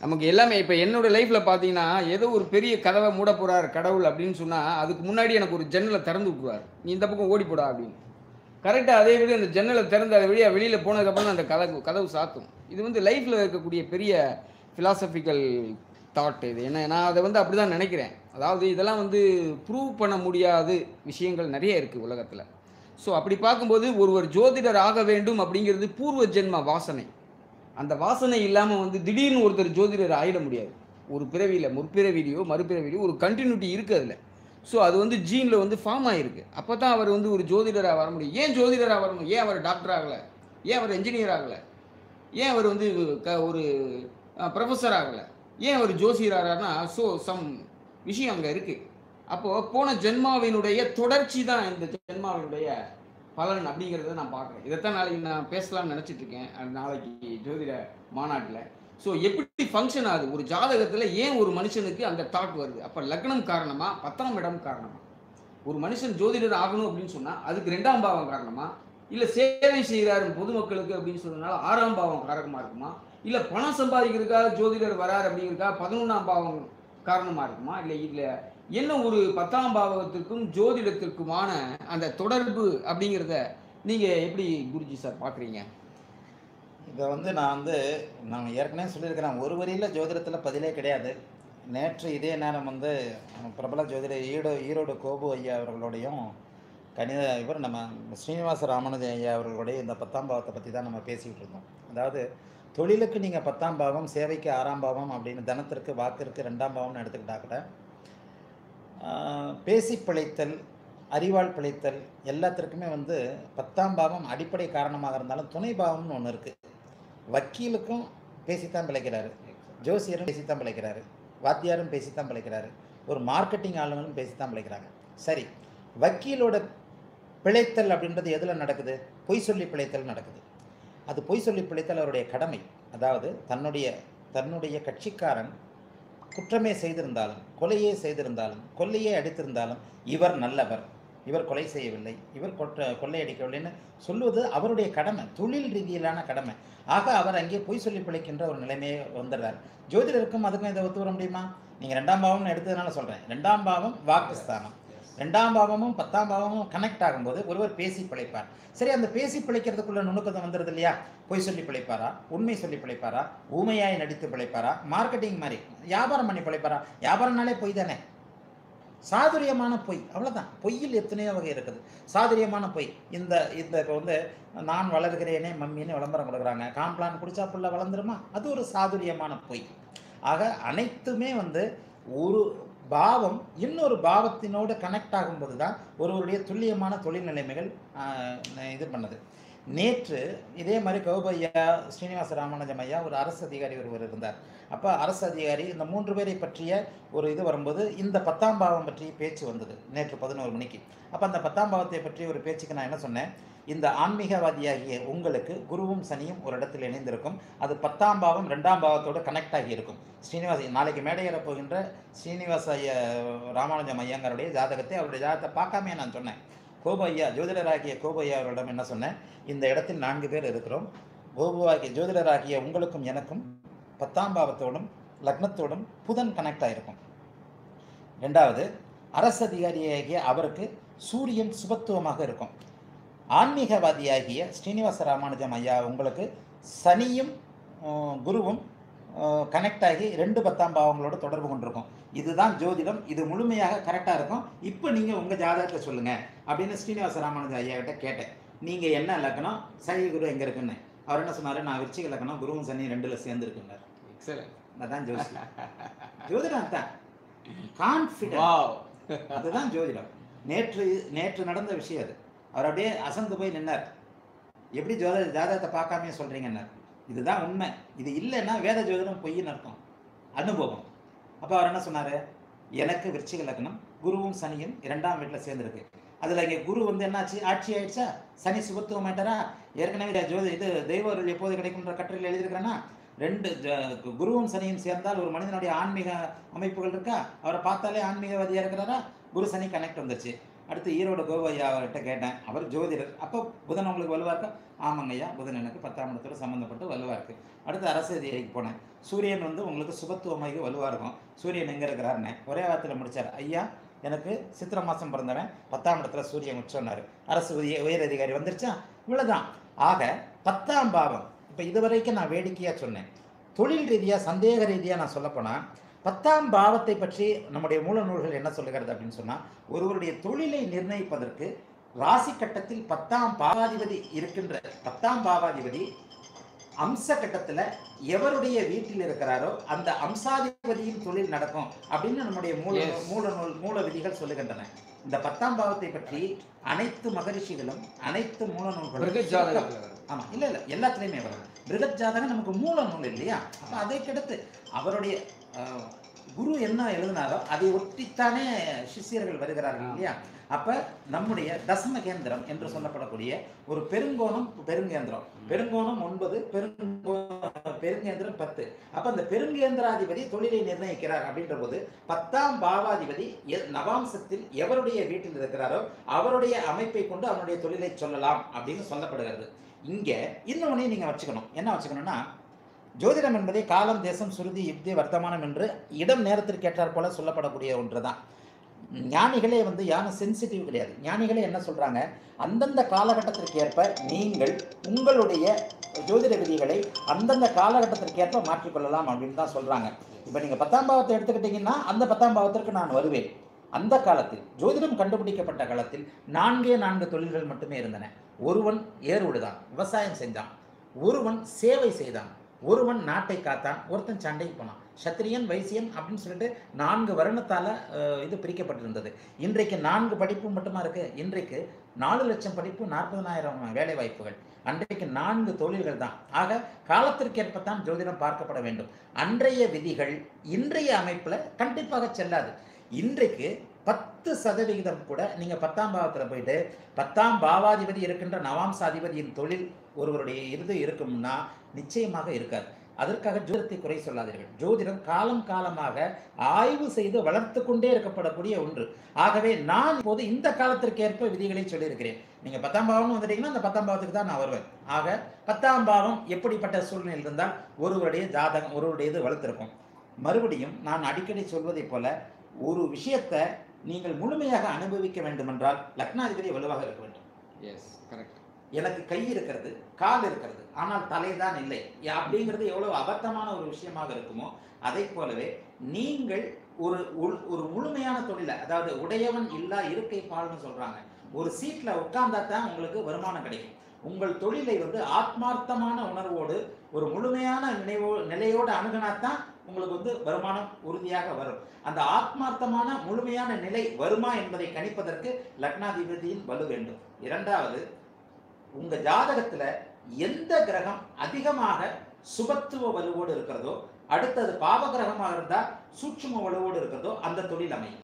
நமக்கு எல்லாமே இப்போ என்னோட லைஃப்பில் பார்த்தீங்கன்னா ஏதோ ஒரு பெரிய கதவை மூட போகிறார் கடவுள் அப்படின்னு சொன்னால் அதுக்கு முன்னாடி எனக்கு ஒரு ஜன்னலை திறந்து விட்டுருவார் நீ இந்த பக்கம் ஓடி போடா அப்படின்னு கரெக்டாக அதே விட அந்த ஜன்னலை திறந்து அதை வழியாக வெளியில் போனதுக்கப்புறம் தான் அந்த கதவு கதவு சாத்தும் இது வந்து லைஃப்பில் இருக்கக்கூடிய பெரிய ஃபிலாசபிக்கல் தாட் இது ஏன்னா நான் அதை வந்து அப்படி தான் நினைக்கிறேன் அதாவது இதெல்லாம் வந்து ப்ரூவ் பண்ண முடியாத விஷயங்கள் நிறைய இருக்குது உலகத்தில் ஸோ அப்படி பார்க்கும்போது ஒருவர் ஜோதிடர் ஆக வேண்டும் அப்படிங்கிறது பூர்வ ஜென்ம வாசனை அந்த வாசனை இல்லாமல் வந்து திடீர்னு ஒருத்தர் ஜோதிடர் ஆயிட முடியாது ஒரு பிறவியில் முற்பிறவிலையோ மறுபிறவிலையோ ஒரு கண்டினியூட்டி இருக்குது அதில் ஸோ அது வந்து ஜீனில் வந்து ஃபார்ம் ஆகிருக்கு அப்போ தான் அவர் வந்து ஒரு ஜோதிடராக வர முடியும் ஏன் ஜோதிடராக வரணும் ஏன் அவர் டாக்டர் ஆகலை ஏன் அவர் என்ஜினியர் ஆகலை ஏன் அவர் வந்து க ஒரு ப்ரொஃபஸர் ஆகலை ஏன் அவர் ஜோசியரானா ஸோ சம் விஷயம் அங்கே இருக்குது அப்போது போன ஜென்மாவினுடைய தொடர்ச்சி தான் இந்த ஜென்மாவினுடைய பலன் அப்படிங்கிறத நான் பார்க்குறேன் இதைத்தான் நாளைக்கு நான் பேசலாம்னு நினச்சிட்டு இருக்கேன் அது நாளைக்கு ஜோதிட மாநாட்டில் ஸோ எப்படி ஃபங்க்ஷன் ஆகுது ஒரு ஜாதகத்தில் ஏன் ஒரு மனுஷனுக்கு அந்த தாட் வருது அப்போ லக்னம் காரணமா பத்தாம் இடம் காரணமா ஒரு மனுஷன் ஜோதிடர் ஆகணும் அப்படின்னு சொன்னால் அதுக்கு ரெண்டாம் பாவம் காரணமா இல்லை சேவை செய்கிறாரு பொதுமக்களுக்கு அப்படின்னு சொன்னதுனால ஆறாம் பாவம் காரணமாக இருக்குமா இல்லை பணம் சம்பாதிக்கிறதுக்காக ஜோதிடர் வரார் அப்படிங்கிறதுக்காக பதினொன்றாம் பாவம் காரணமாக இருக்குமா இல்லை இல்லை என்ன ஒரு பத்தாம் பாவகத்திற்கும் ஜோதிடத்திற்குமான அந்த தொடர்பு அப்படிங்கிறத நீங்கள் எப்படி குருஜி சார் பார்க்குறீங்க இதை வந்து நான் வந்து நான் ஏற்கனவே சொல்லியிருக்கிறேன் ஒரு வரியில் ஜோதிடத்தில் பதிலே கிடையாது நேற்று இதே நேரம் வந்து பிரபல ஜோதிடர் ஈடோ ஈரோடு கோபு ஐயா அவர்களுடையும் கணித இவர் நம்ம ஸ்ரீனிவாச ராமானுஜன் ஐயா அவர்களுடைய இந்த பத்தாம் பாவத்தை பற்றி தான் நம்ம பேசிக்கிட்டு இருந்தோம் அதாவது தொழிலுக்கு நீங்கள் பத்தாம் பாவம் சேவைக்கு ஆறாம் பாவம் அப்படின்னு தனத்திற்கு வாக்கிற்கு ரெண்டாம் பாவம்னு எடுத்துக்கிட்டா கூட ஆஹ், பேசி பிழைத்தல் அறிவாள் பிழைத்தல் எல்லாத்திற்குமே வந்து பத்தாம் பாவம் அடிப்படை காரணமாக இருந்தாலும் துணை பாவம்னு ஒன்று இருக்குது வக்கீலுக்கும் பேசித்தான் பிழைக்கிறாரு ஜோசியரும் பேசித்தான் பிழைக்கிறாரு வாத்தியாரும் பேசித்தான் பிழைக்கிறாரு ஒரு மார்க்கெட்டிங் ஆளுங்களும் பேசித்தான் பிழைக்கிறாங்க சரி வக்கீலோட பிழைத்தல் அப்படின்றது எதில் நடக்குது பொய் சொல்லி பிழைத்தல் நடக்குது அது பொய் சொல்லி பிழைத்தல் அவருடைய கடமை அதாவது தன்னுடைய தன்னுடைய கட்சிக்காரன் குற்றமே செய்திருந்தாலும் கொலையே செய்திருந்தாலும் கொள்ளையே அடித்திருந்தாலும் இவர் நல்லவர் இவர் கொலை செய்யவில்லை இவர் கொற்ற கொள்ளையடிக்கவில்லைன்னு சொல்லுவது அவருடைய கடமை தொழில் ரீதியிலான கடமை ஆக அவர் அங்கே பொய் சொல்லி பிழைக்கின்ற ஒரு நிலைமையை வந்துடுறார் ஜோதிடருக்கும் அதுக்கும் இதை ஒத்து வர முடியுமா நீங்கள் ரெண்டாம் பாவம்னு எடுத்ததுனால சொல்கிறேன் ரெண்டாம் பாவம் வாக்குஸ்தானம் ரெண்டாம் பாவமும் பத்தாம் பாவமும் கனெக்ட் ஆகும்போது ஒருவர் பேசி பிழைப்பார் சரி அந்த பேசி பிழைக்கிறதுக்குள்ள நுணுக்கத்தை வந்துடுது இல்லையா பொய் சொல்லி பிழைப்பாரா உண்மை சொல்லி பிழைப்பாரா ஊமையாய் நடித்து பிழைப்பாரா மார்க்கெட்டிங் மாதிரி வியாபாரம் பண்ணி பிழைப்பாரா வியாபாரம்னாலே பொய் தானே சாதுரியமான பொய் அவ்வளவுதான் பொய்யில் எத்தனையோ வகை இருக்குது சாதுரியமான பொய் இந்த இந்த இப்போ வந்து நான் வளர்கிறேனே மம்மின்னு விளம்பரம் கொடுக்குறாங்க காம்ப்ளான் குடிச்சா புள்ள வளர்ந்துருமா அது ஒரு சாதுரியமான பொய் ஆக அனைத்துமே வந்து ஒரு பாவம் இன்னொரு பாவத்தினோடு கனெக்ட் ஆகும்போது தான் ஒருவருடைய துல்லியமான தொழில் நிலைமைகள் ஆஹ், இது பண்ணுது நேற்று இதே மாதிரி கௌபையா ஸ்ரீனிவாச ராமானுஜம் ஐயா ஒரு அரசு அதிகாரி ஒருவர் இருந்தார் அப்போ அரசு அதிகாரி இந்த மூன்று பேரை பற்றிய ஒரு இது வரும்போது இந்த பத்தாம் பாவம் பற்றி பேச்சு வந்தது நேற்று பதினோரு மணிக்கு அப்போ அந்த பத்தாம் பாவத்தை பற்றி ஒரு பேச்சுக்கு நான் என்ன சொன்னேன் இந்த ஆன்மீகவாதியாகிய உங்களுக்கு குருவும் சனியும் ஒரு இடத்தில் இணைந்திருக்கும் அது பத்தாம் பாவம் ரெண்டாம் பாவத்தோடு கனெக்ட் ஆகி இருக்கும் ஸ்ரீனிவாச நாளைக்கு மேடையேற போகின்ற ஸ்ரீனிவாச ஐயா ராமானுஜம் ஐயங்காருடைய ஜாதகத்தை அவருடைய ஜாதகத்தை பார்க்காமே நான் சொன்னேன் கோபு ஐயா ஜோதிடராகிய கோபு ஐயா அவரிடம் என்ன சொன்னேன் இந்த இடத்தில் நான்கு பேர் இருக்கிறோம் கோபுவாகிய ஜோதிடராகிய உங்களுக்கும் எனக்கும் பத்தாம் பாவத்தோடும் லக்னத்தோடும் புதன் கனெக்ட் ஆகிருக்கும் ரெண்டாவது அரசு அதிகாரியாகிய அவருக்கு சூரியன் சுபத்துவமாக இருக்கும் ஆன்மீகவாதியாகிய ஸ்ரீனிவாச ராமானுஜம் ஐயா உங்களுக்கு சனியும் அஹ், குருவும் கனெக்ட் ஆகி ரெண்டு பத்தாம் பாவங்களோட தொடர்பு கொண்டிருக்கும் இதுதான் ஜோதிடம் இது முழுமையாக கரெக்டாக இருக்கும் இப்போ நீங்கள் உங்கள் ஜாதகத்தை சொல்லுங்கள் அப்படின்னு ஸ்ரீனிவாச ராமானுஜம் ஐயா கிட்ட கேட்டேன் நீங்கள் என்ன லக்னம் சனி குரு எங்கே இருக்குன்னு அவர் என்ன சொன்னார் நான் விருச்சிக லக்னம் குருவும் சனி ரெண்டில் சேர்ந்துருக்குன்னார் எக்ஸலன்ட் அதான் ஜோசியம் ஜோதிடம் தான் கான்ஃபிடன்ட் வாவ் அதுதான் ஜோதிடம் நேற்று நேற்று நடந்த விஷயம் அது அவர் அப்படியே அசந்து போய் நின்னார் எப்படி ஜோத ஜாதகத்தை பார்க்காமயே சொல்றீங்கன்னார் இதுதான் உண்மை இது இல்லைன்னா வேத ஜோதிடம் பொய்ன்னு அர்த்தம் அனுபவம் அப்போ அவர் என்ன சொன்னார் எனக்கு விருச்சிக லக்னம் குருவும் சனியும் இரண்டாம் வீட்டில் சேர்ந்துருக்கு அதில் இங்கே குரு வந்து என்னாச்சு ஆட்சி ஆயிடுச்சா சனி சுபத்துவம் ஆயிட்டாரா ஏற்கனவே ஜோதி இது தெய்வ அருள் எப்போது கிடைக்கும்ன்ற கட்டுரையில் எழுதியிருக்கிறேன்னா ரெண்டு ஜ- குருவும் சனியும் சேர்ந்தால் ஒரு மனிதனுடைய ஆன்மீக அமைப்புகள் இருக்கா அவரை பார்த்தாலே ஆன்மீகவாதியாக இருக்கிறாரா குரு சனி கனெக்ட் வந்துருச்சு அடுத்து ஈரோடு கோபு ஐயா அவர்கிட்ட கேட்டேன் அவர் ஜோதிடர் அப்போ புதன் உங்களுக்கு வலுவா இருக்கா ஆமாங்க ஐயா புதன் எனக்கு பத்தாம் இடத்துல சம்மந்தப்பட்டு வலுவா இருக்கு அடுத்து அரசு அதிகாரிக்கு போனேன் சூரியன் வந்து உங்களுக்கு சுபத்துவமாகி வலுவா இருக்கும் சூரியன் எங்கே இருக்கிறாருன்னு ஒரே வாரத்தில் முடிச்சார் ஐயா எனக்கு சித்திரை மாதம் பிறந்தவன் பத்தாம் இடத்துல சூரியன் உச்சம்னாரு அரசு உய- உயர் அதிகாரி வந்துருச்சா இவ்வளவுதான் ஆக பத்தாம் பாவம் இப்போ இதுவரைக்கும் நான் வேடிக்கையாக சொன்னேன் தொழில் ரீதியாக சந்தேக ரீதியாக நான் சொல்லப்போனால் பத்தாம் பாவத்தை பற்றி நம்முடைய மூல நூல்கள் என்ன சொல்லுகிறது அப்படின்னு சொன்னால் ஒருவருடைய தொழிலை நிர்ணயிப்பதற்கு ராசி கட்டத்தில் பத்தாம் பாவாதிபதி இருக்கின்ற பத்தாம் பாவாதிபதி அம்ச கட்டத்தில் எவருடைய வீட்டில் இருக்கிறாரோ அந்த அம்சாதிபதியின் தொழில் நடக்கும் அப்படின்னு நம்முடைய மூல Yes. மூல நூல் மூல விதிகள் சொல்லுகின்றன இந்த பத்தாம் பாவத்தை பற்றி அனைத்து மகரிஷிகளும் அனைத்து மூல நூல்களும் பிறகு ஜாதகத்துல வருது. ஆமா இல்ல இல்ல எல்லாத்துலயுமே வரும் பிருகத் ஜாதகம் நமக்கு மூல நூல் இல்லையா அப்ப அதைக்கடுத்து அவருடைய அஹ், குரு என்ன எழுதினாரோ அதை ஒட்டித்தானே சிஷ்யர்கள் வருகிறார்கள் இல்லையா அப்ப நம்முடைய தசம கேந்திரம் என்று சொல்லப்படக்கூடிய ஒரு பெருங்கோணம் பெருங்கேந்திரம் பெருங்கோணம் ஒன்பது பெருங்கோ பெருங்கேந்திரம் பத்து அப்ப அந்த பெருங்கேந்திராதிபதி தொழிலை நிர்ணயிக்கிறார் அப்படின்ற போது பத்தாம் பாவாதிபதி எ- நவாம்சத்தில் எவருடைய வீட்டில் இருக்கிறாரோ அவருடைய அமைப்பை கொண்டு அவனுடைய தொழிலை சொல்லலாம் அப்படின்னு சொல்லப்படுகிறது இங்க இன்னொன்னையும் நீங்க வச்சுக்கணும் என்ன வச்சுக்கணும்னா ஜோதிடம் என்பதை காலம் தேசம் சுருதி யுக்தி வர்த்தமானம் என்று இடம் நேரத்திற்கு ஏற்றாற் போல சொல்லப்படக்கூடிய ஒன்று தான் ஞானிகளே வந்து யாரும் சென்சிட்டிவ் கிடையாது ஞானிகளே என்ன சொல்றாங்க அந்தந்த காலகட்டத்திற்கு ஏற்ப நீங்கள் உங்களுடைய ஜோதிட விதிகளை அந்தந்த காலகட்டத்திற்கு ஏற்ப மாற்றிக்கொள்ளலாம் அப்படின்னு தான் சொல்றாங்க இப்போ நீங்க பத்தாம் பாவத்தை எடுத்துக்கிட்டீங்கன்னா அந்த பத்தாம் பாவத்திற்கு நான் வருவேன் அந்த காலத்தில் ஜோதிடம் கண்டுபிடிக்கப்பட்ட காலத்தில் நான்கே நான்கு தொழில்கள் மட்டுமே இருந்தன ஒருவன் ஏறுவிடுதான் விவசாயம் செஞ்சான் ஒருவன் சேவை செய்தான் ஒருவன் நாட்டை காத்தான் ஒருத்தன் சண்டைக்கு போனான் சத்திரியன் வைசியன் அப்படின்னு சொல்லிட்டு நான்கு வருணத்தால் இது பிரிக்கப்பட்டிருந்தது இன்றைக்கு நான்கு படிப்பு மட்டுமா இருக்கு இன்றைக்கு நாலு லட்சம் படிப்பு நாற்பதனாயிரம் வேலை வாய்ப்புகள் அன்றைக்கு நான்கு தொழில்கள் தான் ஆக காலத்திற்கேற்பத்தான் ஜோதிடம் பார்க்கப்பட வேண்டும் அன்றைய விதிகள் இன்றைய அமைப்பில் கண்டிப்பாக செல்லாது இன்றைக்கு பத்து சதவிகிதம் கூட நீங்கள் பத்தாம் பாவத்தில் போயிட்டு பத்தாம் பாவாதிபதி இருக்கின்ற நவாம்சாதிபதியின் தொழில் ஒருவருடைய இது இருக்கும்னா நிச்சயமாக இருக்காது அதற்காக ஜோதிடத்தை குறை சொல்லாதீர்கள் ஜோதிடம் காலம் காலமாக ஆய்வு செய்து வளர்த்து கொண்டே இருக்கப்படக்கூடிய ஒன்று ஆகவே நான் இப்போது இந்த காலத்திற்கேற்ப விதிகளை சொல்லியிருக்கிறேன் நீங்க பத்தாம் பாவம்னு வந்துட்டீங்கன்னா அந்த பத்தாம் பாவத்துக்கு தான் நான் வருவேன் ஆக பத்தாம் பாவம் எப்படிப்பட்ட சூழ்நிலை இருந்தால் ஒருவருடைய ஜாதகம் ஒருவருடைய இது வளர்த்திருக்கும் மறுபடியும் நான் அடிக்கடி சொல்வதைப் போல ஒரு விஷயத்தை நீங்கள் முழுமையாக அனுபவிக்க வேண்டுமென்றால் லக்னாதிபதி வலுவாக இருக்க வேண்டும் எஸ் கரெக்ட் எனக்கு கை இருக்கிறது கால் இருக்கிறது ஆனால் தலைதான் இல்லை யா- அப்படிங்கிறது எவ்வளவு அபத்தமான ஒரு விஷயமாக இருக்குமோ அதை போலவே நீங்கள் ஒரு உள்- ஒரு முழுமையான தொழிலை அதாவது உடையவன் இல்லா இருக்கை பால்னு சொல்றாங்க ஒரு சீட்ல உட்கார்ந்தா தான் உங்களுக்கு வருமானம் கிடைக்கும் உங்கள் தொழிலை வந்து ஆத்மார்த்தமான உணர்வோடு ஒரு முழுமையான நினைவோ நிலையோடு அணுகினாத்தான் உங்களுக்கு வந்து வருமானம் உறுதியாக வரும் அந்த ஆத்மார்த்தமான முழுமையான நிலை வருமா என்பதை கணிப்பதற்கு லக்னாதிபதியின் வலு வேண்டும் இரண்டாவது உங்க ஜாதகத்துல எந்த கிரகம் அதிகமாக சுபத்துவ வலுவோடு இருக்கிறதோ அடுத்தது பாவ கிரகமாக இருந்தா சூட்சும வலுவோடு இருக்கிறதோ அந்த தொழில் அமையும்